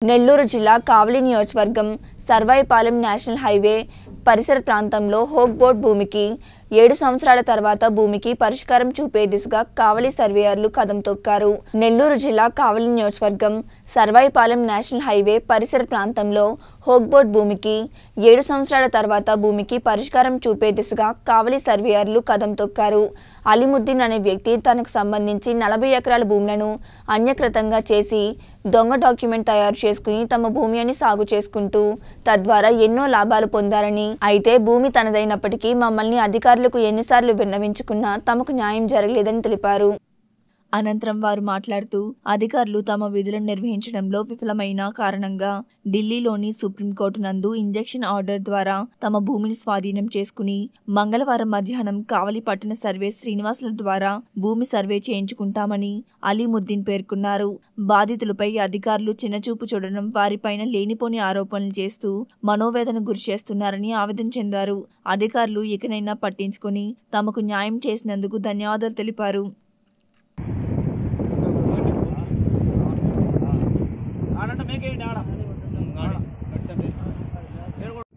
నెల్లూరు జిల్లా కావలి నియోజకవర్గం సర్వాయిపాలెం national highway పరిసర ప్రాంతంలో హోక్ బోర్డ్ భూమికి ఏడు సంవత్సరాల తర్వాత భూమికి పరిష్కారం చూపే దిశగా కావలి సర్వేయర్లు కదం తొక్కారు నెల్లూరు జిల్లా కావలి నియోజకవర్గం సర్వాయిపాలెం నేషనల్ హైవే పరిసర ప్రాంతంలో హోక్ బోర్డ్ భూమికి ఏడు సంవత్సరాల తర్వాత భూమికి పరిష్కారం చూపే దిశగా కావలి సర్వేయర్లు కదం తొక్కారు అలీముద్దీన్ అనే వ్యక్తి తనకు సంబంధించి నలభై ఎకరాల భూములను అన్యకృతంగా చేసి దొంగ డాక్యుమెంట్ తయారు చేసుకుని తమ భూమి అని సాగు చేసుకుంటూ తద్వారా ఎన్నో లాభాలు పొందారని అయితే భూమి తనదైనప్పటికీ మమ్మల్ని అధికారులకు ఎన్నిసార్లు విన్నవించుకున్నా తమకు న్యాయం జరగలేదని తెలిపారు అనంతరం వారు మాట్లాడుతూ అధికారులు తమ విధులను నిర్వహించడంలో విఫలమైన కారణంగా ఢిల్లీలోని సుప్రీంకోర్టు నందు ఇంజెక్షన్ ఆర్డర్ ద్వారా తమ భూమిని స్వాధీనం చేసుకుని మంగళవారం మధ్యాహ్నం కావలి పట్టణ సర్వే శ్రీనివాసుల ద్వారా భూమి సర్వే చేయించుకుంటామని అలీముద్దీన్ పేర్కొన్నారు బాధితులపై అధికారులు చిన్నచూపు చూడడం వారిపైన లేనిపోని ఆరోపణలు చేస్తూ మనోవేదన గురి చేస్తున్నారని ఆవేదన చెందారు అధికారులు ఇకనైనా పట్టించుకుని తమకు న్యాయం చేసినందుకు ధన్యవాదాలు తెలిపారు ఆడంటే మేకేయండి ఆడ ఆడ. నేను కూడా-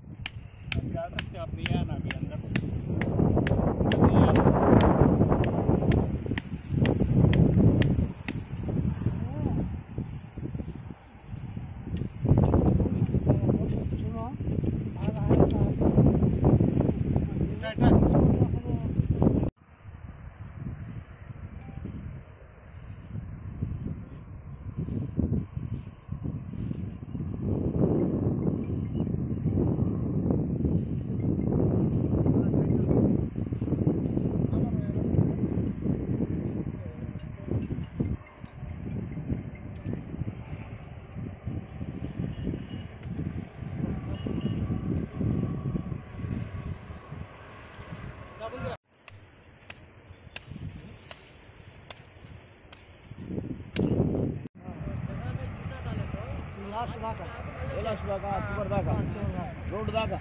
ఏ లాస్ట్ దాకా చివరి దాకా రోడ్డు దాకా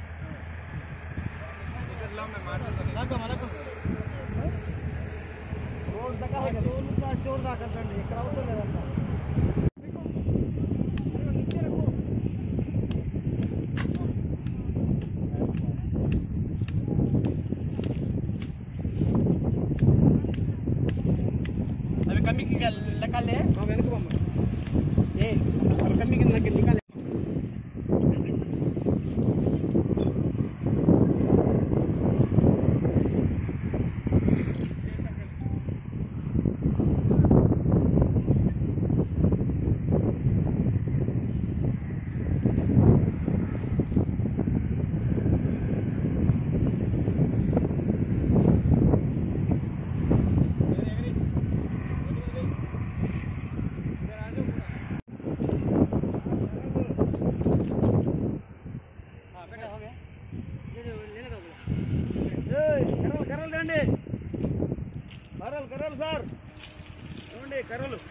రోడ్డు దాకా చివరి నుంచి చివరి దాకా అండి ఇక్కడ అవసరం లేదంట అవి కమ్మికి లెక్కలే వెనక బొమ్మ ఏ అవి కమ్మికి లెక్కలే కర్రలు కర్రలు రండి కర్రలు కర్రలు సార్ ఏమండి కర్రలు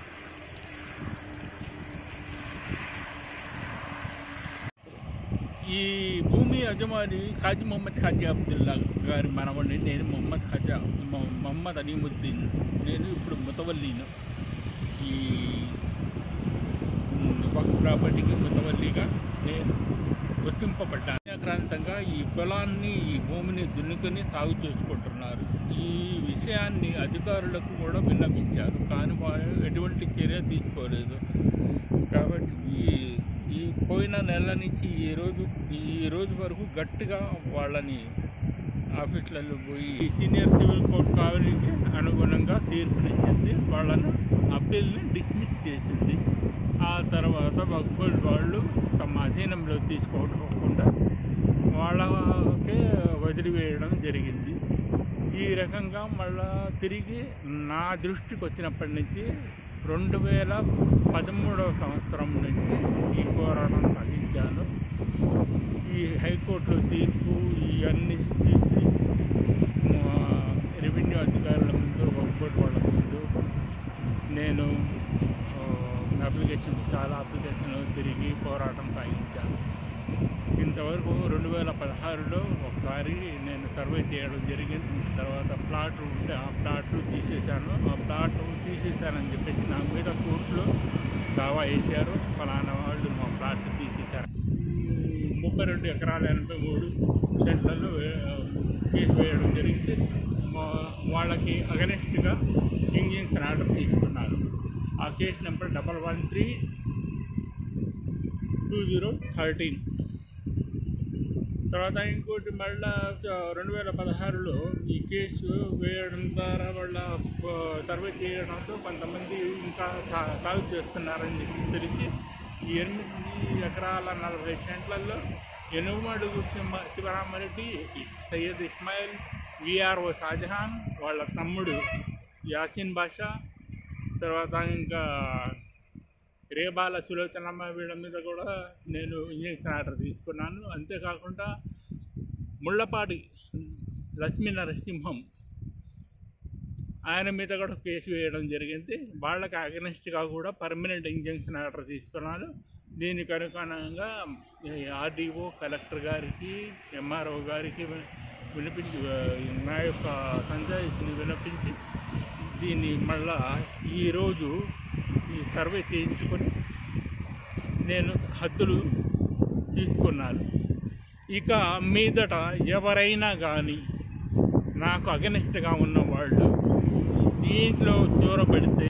ఈ భూమి యజమాని ఖాజీ మొహమ్మద్ ఖాజీ అబ్దుల్లా గారి మనవడిని నేను మొహమ్మద్ ఖాజా మొ- మొహమ్మద్ అలీముద్దీన్ నేను ఇప్పుడు ముతవల్లీను ఈ వక్ ప్రాపర్టీకి ముతవల్లిగా నేను గుర్తింపబడ్డాను క్రాంతంగా ఈ పొలాన్ని ఈ భూమిని దున్నుకొని సాగు చేసుకుంటున్నారు ఈ విషయాన్ని అధికారులకు కూడా విన్నపించారు కానీ వారు ఎటువంటి చర్య తీసుకోలేదు కాబట్టి ఈ ఈ పోయిన నెల నుంచి ఈ రోజు ఈ రోజు వరకు గట్టిగా వాళ్ళని ఆఫీసులలో పోయి సీనియర్ సివిల్ కోర్టు కావలికి అనుగుణంగా తీర్పునిచ్చింది వాళ్ళను అప్పీల్ని డిస్మిస్ చేసింది ఆ తర్వాత వక్ఫ్ వాళ్ళు తమ అధీనంలో తీసుకోకుండా వాళ్ళకే వదిలివేయడం జరిగింది ఈ రకంగా మళ్ళా తిరిగి నా దృష్టికి వచ్చినప్పటి నుంచి రెండు వేల పదమూడవ సంవత్సరం నుంచి ఈ పోరాటం సాగించాను ఈ హైకోర్టులో తీర్పు ఇవన్నీ తీసి మా రెవెన్యూ అధికారుల ముందు ఒక్కోటి వాళ్ళ ముందు నేను ఆ, అప్లికేషన్ చాలా అప్లికేషన్లు తిరిగి పోరాటం సాగించాను ఇంతవరకు రెండు వేల పదహారులో ఒకసారి నేను సర్వే చేయడం జరిగింది తర్వాత ప్లాట్ ఉంటే ఆ ప్లాట్లు తీసేశాను ఆ ప్లాట్ తీసేశానని చెప్పేసి నా మీద కోర్టులో దావా వేశారు ఫలానా వాళ్ళు ఎకరాల ఎనభై మూడు సెంట్లలో వే- కేసు వేయడం జరిగింది మా- వాళ్ళకి అగనెస్ట్గా ఇంజన్స్ ఆర్డర్ తీసుకున్నారు ఆ case number double one three two zero thirteen తర్వాత ఇంకోటి మళ్ళా రెండు వేల పదహారులో ఈ కేసు వేయడం ద్వారా వాళ్ళ ఆ, సర్వే చేయడంతో కొంతమంది ఇంకా సా- సాగు చేస్తున్నారని చెప్పి తెలిసి ఈ ఎనిమిది ఎకరాల నలభై సెంట్లలో ఎనుమడుగు సింహ శివరామరెడ్డి సయ్యద్ ఇస్మాయిల్ విఆర్ఓ షాజహాన్ వాళ్ళ తమ్ముడు యాసిన్ బాషా తర్వాత ఇంకా రేబాల సులోచనమ్మ వీళ్ళ మీద కూడా నేను ఇంజక్షన్ ఆర్డర్ తీసుకున్నాను అంతేకాకుండా ముళ్ళపాటి లక్ష్మీ నరసింహం ఆయన మీద కూడా కేసు వేయడం జరిగింది వాళ్ళకి అగనెస్ట్గా కూడా పర్మనెంట్ ఇంజక్షన్ ఆర్డర్ తీసుకున్నాను దీనికి అనుగుణంగా ఆర్డీఓ కలెక్టర్ గారికి ఎంఆర్ఓ గారికి వినిపించి నా యొక్క సందేశాన్ని వినిపించి దీన్ని మళ్ళా ఈరోజు ఈ సర్వే చేయించుకొని నేను హద్దులు తీసుకున్నాను ఇక మీదట ఎవరైనా కానీ నాకు అగనిస్ట్గా ఉన్న వాళ్ళు దీంట్లో దూరపెడితే